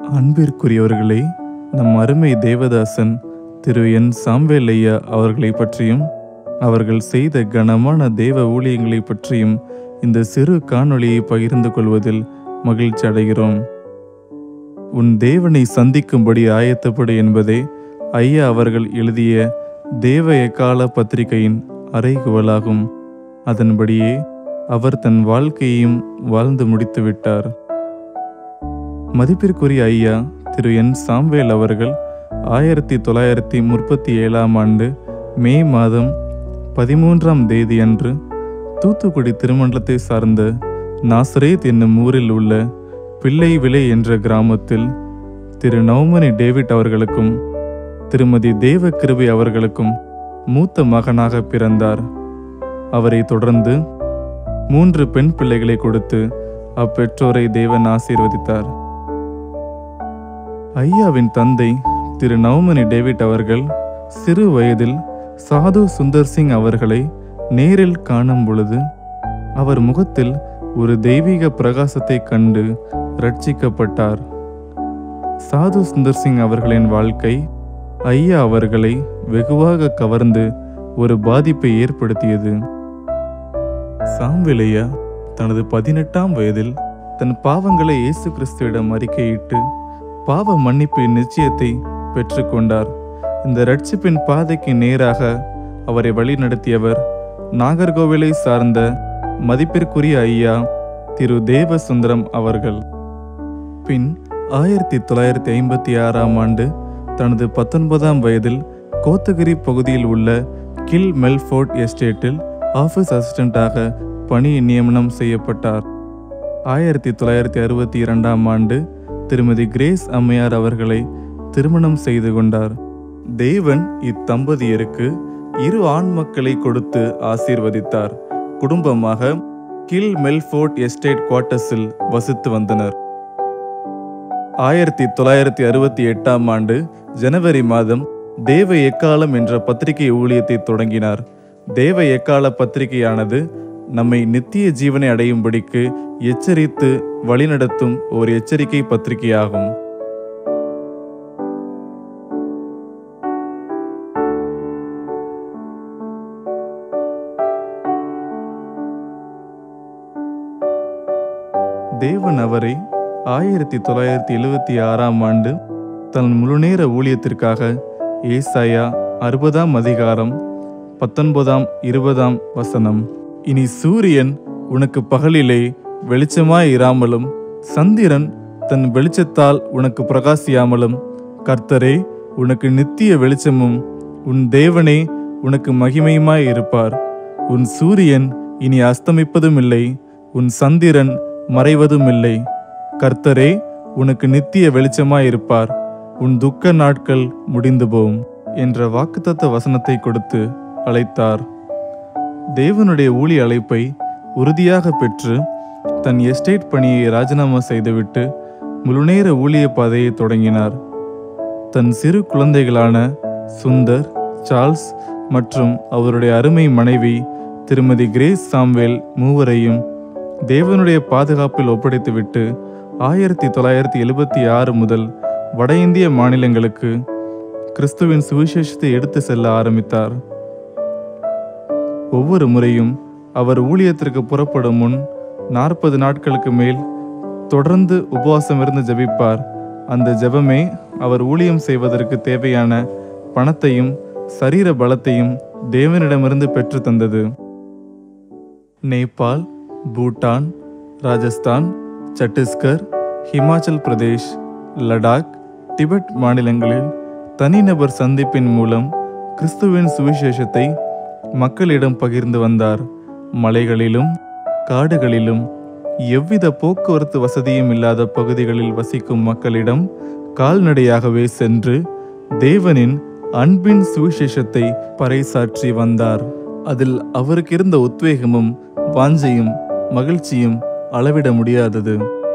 அன்பிற்குரியவர்களே நம் அருமை தேவதாசன் திரு என் சாம்வேல் ஐயா அவர்களை பற்றியும் அவர்கள் செய்த கனமான தேவ ஊழியங்களை பற்றியும் இந்த சிறு காணொளியை பகிர்ந்து கொள்வதில் மகிழ்ச்சி அடைகிறோம் உன் தேவனை சந்திக்கும்படி ஆயத்தப்படு என்பதே ஐயா அவர்கள் எழுதிய தேவ எக்கால பத்திரிகையின் அறைகுவலாகும் அதன்படியே அவர் தன் வாழ்க்கையையும் வாழ்ந்து முடித்து விட்டார் மதிப்பிற்குரிய ஐயா திரு என் சாம்வேல் அவர்கள் ஆயிரத்தி தொள்ளாயிரத்தி முப்பத்தி ஏழாம் ஆண்டு மே மாதம் பதிமூன்றாம் தேதி அன்று தூத்துக்குடி திருமண்டலத்தை சார்ந்த நாசரேத் என்னும் ஊரில் உள்ள பிள்ளை விலை என்ற கிராமத்தில் திரு நவமணி டேவிட் அவர்களுக்கும் திருமதி தேவ கிருபை அவர்களுக்கும் மூத்த மகனாக பிறந்தார் அவரை தொடர்ந்து மூன்று பெண் பிள்ளைகளை கொடுத்து அப்பெற்றோரை தேவன் ஆசீர்வதித்தார் ஐயாவின் தந்தை திரு நவமணி டேவிட் அவர்கள் சிறு வயதில் சாது சுந்தர் சிங் அவர்களை நேரில் காணும் பொழுது அவர் முகத்தில் ஒரு தெய்வீக பிரகாசத்தை கண்டு ரட்சிக்கப்பட்டார் சாது சுந்தர் சிங் அவர்களின் வாழ்க்கை ஐயா அவர்களை வெகுவாக கவர்ந்து ஒரு பாதிப்பை ஏற்படுத்தியது சாம்விலையா தனது பதினெட்டாம் வயதில் தன் பாவங்களை இயேசு கிறிஸ்துவிடம் அறிக்கையிட்டு பாவ மன்னிப்பின் நிச்சயத்தை பெற்றுக்கொண்டார் இந்த ரட்சிப்பின் பாதைக்கு நேராக அவரை வழிநடத்தியவர் நாகர்கோவிலை சார்ந்த மதிப்பிற்குரிய ஐயா திரு தேவசுந்தரம் அவர்கள் பின் ஆயிரத்தி தொள்ளாயிரத்தி ஐம்பத்தி ஆறாம் ஆண்டு தனது பத்தொன்பதாம் வயதில் கோத்தகிரி பகுதியில் உள்ள கில் மெல்ஃபோர்ட் எஸ்டேட்டில் ஆஃபீஸ் அசிஸ்டண்டாக பணி நியமனம் செய்யப்பட்டார் ஆயிரத்தி தொள்ளாயிரத்தி அறுபத்தி இரண்டாம் ஆண்டு திருமதி கிரேஸ் அம்மையார் அவர்களை திருமணம் செய்து கொண்டார் தேவன் இத்தம்பதியருக்கு இரு ஆண் மக்களை கொடுத்து ஆசீர்வதித்தார் குடும்பமாக கில் மெல்ஃபோர்ட் எஸ்டேட் குவார்ட்டர்ஸில் வசித்து வந்தனர் ஆயிரத்தி தொள்ளாயிரத்தி அறுபத்தி எட்டாம் ஆண்டு ஜனவரி மாதம் தேவ எக்காலம் என்ற பத்திரிகை ஊழியத்தை தொடங்கினார் தேவ எக்கால பத்திரிகையானது நம்மை நித்திய ஜீவனை அடையும்படிக்கு எச்சரித்து வழிநடத்தும் ஒரு எச்சரிக்கை பத்திரிகையாகும் தேவன் அவரை ஆயிரத்தி தொள்ளாயிரத்தி எழுவத்தி ஆறாம் ஆண்டு தன் முழுநேர ஊழியத்திற்காக ஏசாயா அறுபதாம் அதிகாரம் பத்தொன்பதாம் இருபதாம் வசனம் இனி சூரியன் உனக்கு பகலிலே வெளிச்சமாய் இராமலும் சந்திரன் தன் வெளிச்சத்தால் உனக்கு பிரகாசியாமலும் கர்த்தரே உனக்கு நித்திய வெளிச்சமும் உன் தேவனே உனக்கு மகிமையுமாய் இருப்பார் உன் சூரியன் இனி அஸ்தமிப்பதும் இல்லை உன் சந்திரன் மறைவதும் இல்லை கர்த்தரே உனக்கு நித்திய வெளிச்சமாய் இருப்பார் உன் துக்க நாட்கள் முடிந்து போம் என்ற வாக்குத்தத்த வசனத்தை கொடுத்து அழைத்தார் தேவனுடைய ஊழி அழைப்பை உறுதியாக பெற்று தன் எஸ்டேட் பணியை ராஜினாமா செய்துவிட்டு முழுநேர ஊழிய பாதையை தொடங்கினார் தன் சிறு குழந்தைகளான சுந்தர் சார்ல்ஸ் மற்றும் அவருடைய அருமை மனைவி திருமதி கிரேஸ் சாம்வேல் மூவரையும் தேவனுடைய பாதுகாப்பில் ஒப்படைத்துவிட்டு ஆயிரத்தி தொள்ளாயிரத்தி எழுபத்தி ஆறு முதல் வட இந்திய மாநிலங்களுக்கு கிறிஸ்துவின் சுவிசேஷத்தை எடுத்து செல்ல ஆரம்பித்தார் ஒவ்வொரு முறையும் அவர் ஊழியத்திற்கு புறப்படும் முன் நாற்பது நாட்களுக்கு மேல் தொடர்ந்து உபவாசம் இருந்து ஜெபிப்பார் அந்த ஜெபமே அவர் ஊழியம் செய்வதற்கு தேவையான பணத்தையும் சரீர பலத்தையும் தேவனிடமிருந்து பெற்று தந்தது நேபாள் பூட்டான் ராஜஸ்தான் சத்தீஸ்கர் ஹிமாச்சல் பிரதேஷ் லடாக் டிபெட் மாநிலங்களில் தனிநபர் சந்திப்பின் மூலம் கிறிஸ்துவின் சுவிசேஷத்தை மக்களிடம் பகிர்ந்து வந்தார் மலைகளிலும் காடுகளிலும் எவ்வித போக்குவரத்து வசதியும் இல்லாத பகுதிகளில் வசிக்கும் மக்களிடம் கால்நடையாகவே சென்று தேவனின் அன்பின் சுவிசேஷத்தை பறைசாற்றி வந்தார் அதில் அவருக்கு இருந்த உத்வேகமும் வாஞ்சையும் மகிழ்ச்சியும் அளவிட முடியாதது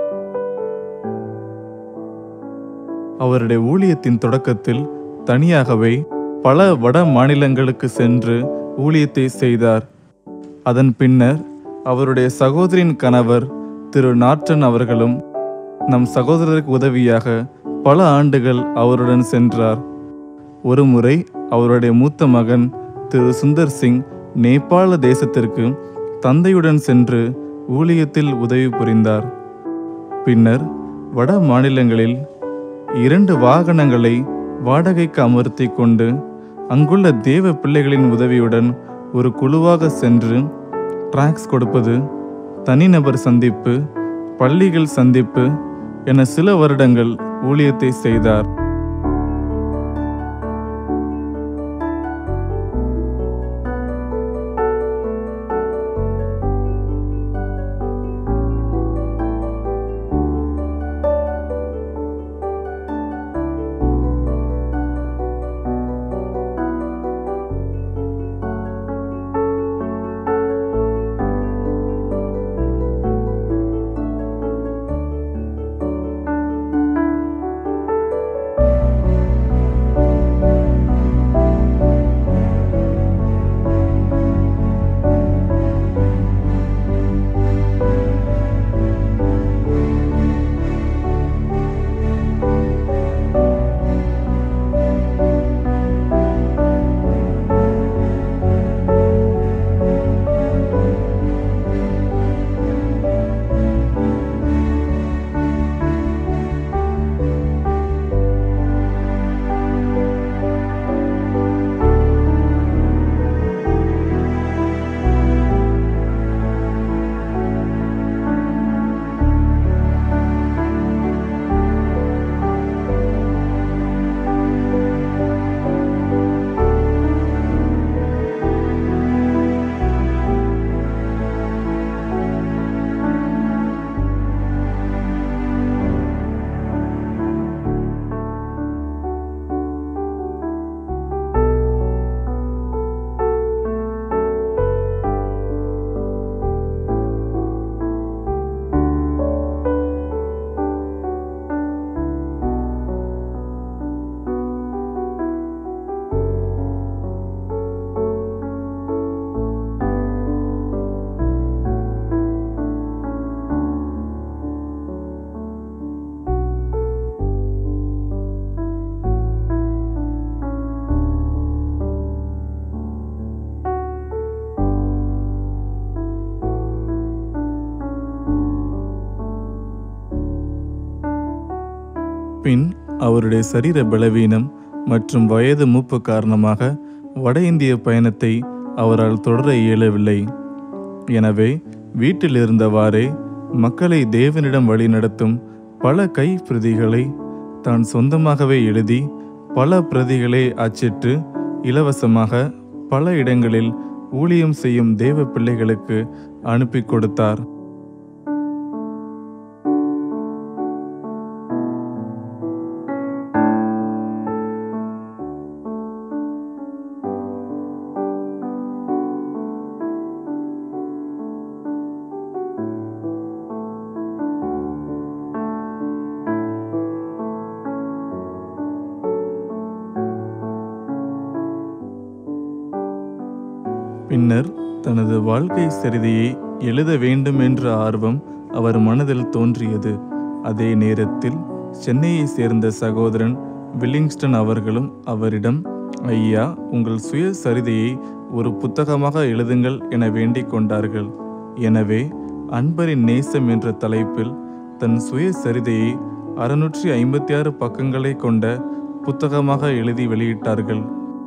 அவருடைய ஊழியத்தின் தொடக்கத்தில் தனியாகவே பல வட மாநிலங்களுக்கு சென்று ஊழியத்தை செய்தார் அதன் பின்னர் அவருடைய சகோதரின் கணவர் திரு நார்டன் அவர்களும் நம் சகோதரருக்கு உதவியாக பல ஆண்டுகள் அவருடன் சென்றார் ஒருமுறை அவருடைய மூத்த மகன் திரு சுந்தர் சிங் நேபாள தேசத்திற்கு தந்தையுடன் சென்று ஊழியத்தில் உதவி புரிந்தார் பின்னர் வட மாநிலங்களில் இரண்டு வாகனங்களை வாடகைக்கு அமர்த்தி கொண்டு அங்குள்ள தேவ பிள்ளைகளின் உதவியுடன் ஒரு குழுவாக சென்று டிராக்ஸ் கொடுப்பது தனிநபர் சந்திப்பு பள்ளிகள் சந்திப்பு என சில வருடங்கள் ஊழியத்தை செய்தார் பின் அவருடைய சரீர பலவீனம் மற்றும் வயது மூப்பு காரணமாக வட இந்திய பயணத்தை அவரால் தொடர இயலவில்லை எனவே வீட்டில் இருந்தவாறே மக்களை தேவனிடம் வழிநடத்தும் பல கை பிரதிகளை தான் சொந்தமாகவே எழுதி பல பிரதிகளை அச்சிட்டு இலவசமாக பல இடங்களில் ஊழியம் செய்யும் தேவ பிள்ளைகளுக்கு அனுப்பி கொடுத்தார் பின்னர் தனது வாழ்க்கை சரிதையை எழுத வேண்டும் என்ற ஆர்வம் அவர் மனதில் தோன்றியது அதே நேரத்தில் சென்னையை சேர்ந்த சகோதரன் வில்லிங்ஸ்டன் அவர்களும் அவரிடம் ஐயா உங்கள் சுயசரிதையை ஒரு புத்தகமாக எழுதுங்கள் என வேண்டிக் கொண்டார்கள் எனவே அன்பரின் நேசம் என்ற தலைப்பில் தன் சுயசரிதையை அறுநூற்றி ஐம்பத்தி ஆறு பக்கங்களை கொண்ட புத்தகமாக எழுதி வெளியிட்டார்கள்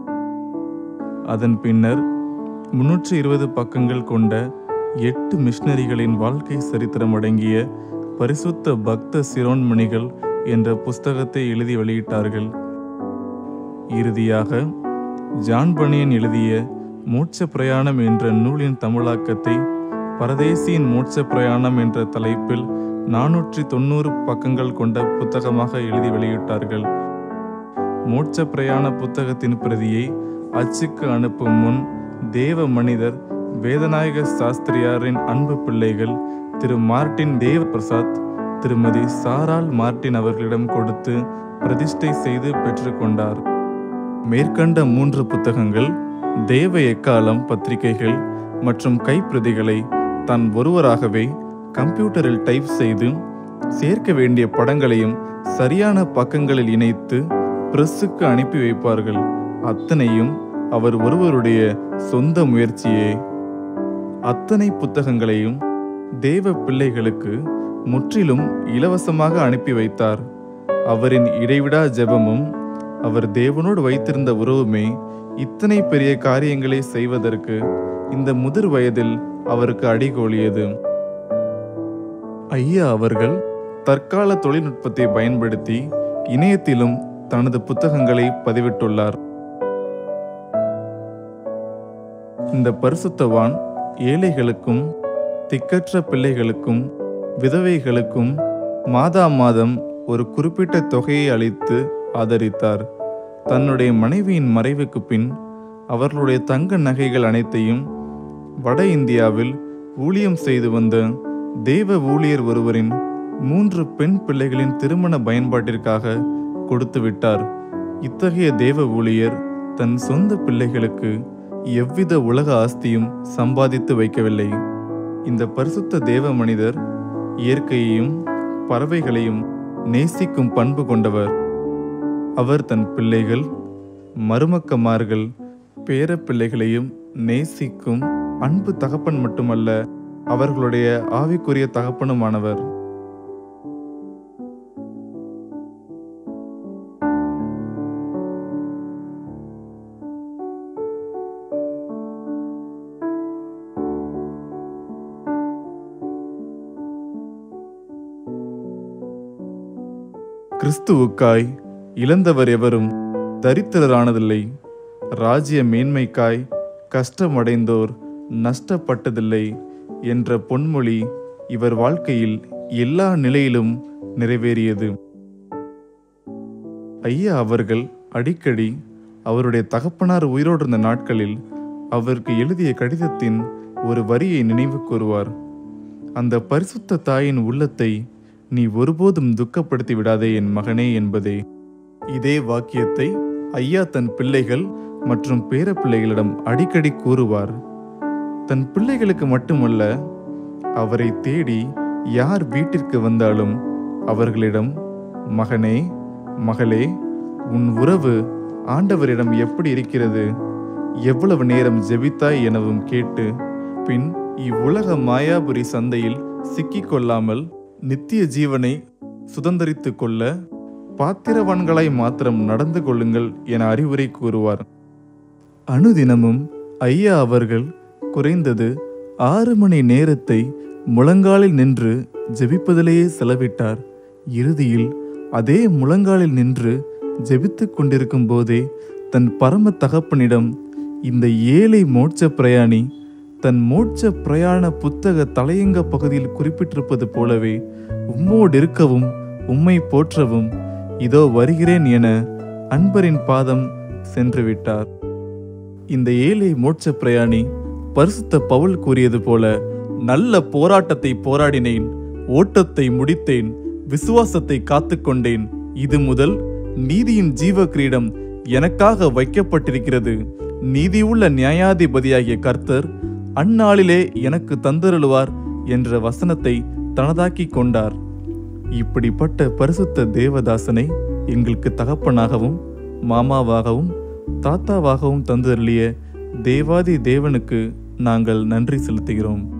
அதன் பின்னர் முன்னூற்றி இருபது பக்கங்கள் கொண்ட எட்டு மிஷனரிகளின் வாழ்க்கை சரித்திரம் அடங்கிய பரிசுத்த பக்த சிரோன்மணிகள் என்ற புஸ்தகத்தை எழுதி வெளியிட்டார்கள் இறுதியாக ஜான் பனியன் எழுதிய மோட்ச பிரயாணம் என்ற நூலின் தமிழாக்கத்தை பரதேசியின் மோட்ச பிரயாணம் என்ற தலைப்பில் நானூற்றி தொண்ணூறு பக்கங்கள் கொண்ட புத்தகமாக எழுதி வெளியிட்டார்கள் மோட்ச பிரயாண புத்தகத்தின் பிரதியை அச்சுக்கு அனுப்பும் முன் தேவ மனிதர் வேதநாயக சாஸ்திரியாரின் அன்பு பிள்ளைகள் திரு மார்ட்டின் தேவ பிரசாத் திருமதி சாரால் மார்ட்டின் அவர்களிடம் கொடுத்து பிரதிஷ்டை செய்து பெற்றுக்கொண்டார் மேற்கண்ட மூன்று புத்தகங்கள் தேவ எக்காலம் பத்திரிகைகள் மற்றும் கைப்பிரதிகளை தான் ஒருவராகவே கம்ப்யூட்டரில் டைப் செய்து சேர்க்க வேண்டிய படங்களையும் சரியான பக்கங்களில் இணைத்து பிரஸ்ஸுக்கு அனுப்பி வைப்பார்கள் அத்தனையும் அவர் ஒருவருடைய சொந்த முயற்சியே அத்தனை புத்தகங்களையும் தேவ பிள்ளைகளுக்கு முற்றிலும் இலவசமாக அனுப்பி வைத்தார் அவரின் இடைவிடா ஜெபமும் அவர் தேவனோடு வைத்திருந்த உறவுமே இத்தனை பெரிய காரியங்களை செய்வதற்கு இந்த முதிர் வயதில் அவருக்கு அடிகோலியது ஐயா அவர்கள் தற்கால தொழில்நுட்பத்தை பயன்படுத்தி இணையத்திலும் தனது புத்தகங்களை பதிவிட்டுள்ளார் இந்த பரிசுத்தவான் ஏழைகளுக்கும் திக்கற்ற பிள்ளைகளுக்கும் விதவைகளுக்கும் மாதா மாதம் ஒரு குறிப்பிட்ட தொகையை அளித்து ஆதரித்தார் தன்னுடைய மனைவியின் மறைவுக்கு பின் அவர்களுடைய தங்க நகைகள் அனைத்தையும் வட இந்தியாவில் ஊழியம் செய்து வந்த தேவ ஊழியர் ஒருவரின் மூன்று பெண் பிள்ளைகளின் திருமண பயன்பாட்டிற்காக கொடுத்து விட்டார் இத்தகைய தேவ ஊழியர் தன் சொந்த பிள்ளைகளுக்கு எவ்வித உலக ஆஸ்தியும் சம்பாதித்து வைக்கவில்லை இந்த பரிசுத்த தேவ மனிதர் இயற்கையையும் பறவைகளையும் நேசிக்கும் பண்பு கொண்டவர் அவர் தன் பிள்ளைகள் மருமக்கமார்கள் பேர பிள்ளைகளையும் நேசிக்கும் அன்பு தகப்பன் மட்டுமல்ல அவர்களுடைய ஆவிக்குரிய தகப்பனுமானவர் கிறிஸ்துவுக்காய் இழந்தவர் எவரும் தரித்திரரானதில்லை ராஜ்ய மேன்மைக்காய் கஷ்டமடைந்தோர் நஷ்டப்பட்டதில்லை என்ற பொன்மொழி இவர் வாழ்க்கையில் எல்லா நிலையிலும் நிறைவேறியது ஐயா அவர்கள் அடிக்கடி அவருடைய தகப்பனார் உயிரோடு இருந்த நாட்களில் அவருக்கு எழுதிய கடிதத்தின் ஒரு வரியை நினைவு கூறுவார் அந்த பரிசுத்த தாயின் உள்ளத்தை நீ ஒருபோதும் துக்கப்படுத்தி விடாதே என் மகனே என்பதே இதே வாக்கியத்தை ஐயா தன் பிள்ளைகள் மற்றும் பேர பிள்ளைகளிடம் அடிக்கடி கூறுவார் தன் பிள்ளைகளுக்கு மட்டுமல்ல அவரை தேடி யார் வீட்டிற்கு வந்தாலும் அவர்களிடம் மகனே மகளே உன் உறவு ஆண்டவரிடம் எப்படி இருக்கிறது எவ்வளவு நேரம் ஜெபித்தாய் எனவும் கேட்டு பின் இவ்வுலக மாயாபுரி சந்தையில் சிக்கிக் கொள்ளாமல் நித்திய ஜீவனை சுதந்தரித்துக் கொள்ள பாத்திரவான்களாய் மாத்திரம் நடந்து கொள்ளுங்கள் என அறிவுரை கூறுவார் அனுதினமும் ஐயா அவர்கள் குறைந்தது ஆறு மணி நேரத்தை முழங்காலில் நின்று ஜெபிப்பதிலேயே செலவிட்டார் இறுதியில் அதே முழங்காலில் நின்று ஜெபித்துக் கொண்டிருக்கும் போதே தன் பரம தகப்பனிடம் இந்த ஏழை மோட்ச பிரயாணி தன் மோட்ச பிரயாண புத்தக தலையங்க பகுதியில் குறிப்பிட்டிருப்பது போலவே உம்மோடு இருக்கவும் உம்மை போற்றவும் இதோ வருகிறேன் என அன்பரின் பாதம் சென்று விட்டார் இந்த ஏழை மோட்ச பிரயாணி பரிசுத்த பவுல் கூறியது போல நல்ல போராட்டத்தை போராடினேன் ஓட்டத்தை முடித்தேன் விசுவாசத்தை காத்துக்கொண்டேன் இது முதல் நீதியின் ஜீவ கிரீடம் எனக்காக வைக்கப்பட்டிருக்கிறது நீதியுள்ள நியாயாதிபதியாகிய கர்த்தர் அந்நாளிலே எனக்கு தந்தருளுவார் என்ற வசனத்தை தனதாக்கிக் கொண்டார் இப்படிப்பட்ட பரிசுத்த தேவதாசனை எங்களுக்கு தகப்பனாகவும் மாமாவாகவும் தாத்தாவாகவும் தந்தருளிய தேவாதி தேவனுக்கு நாங்கள் நன்றி செலுத்துகிறோம்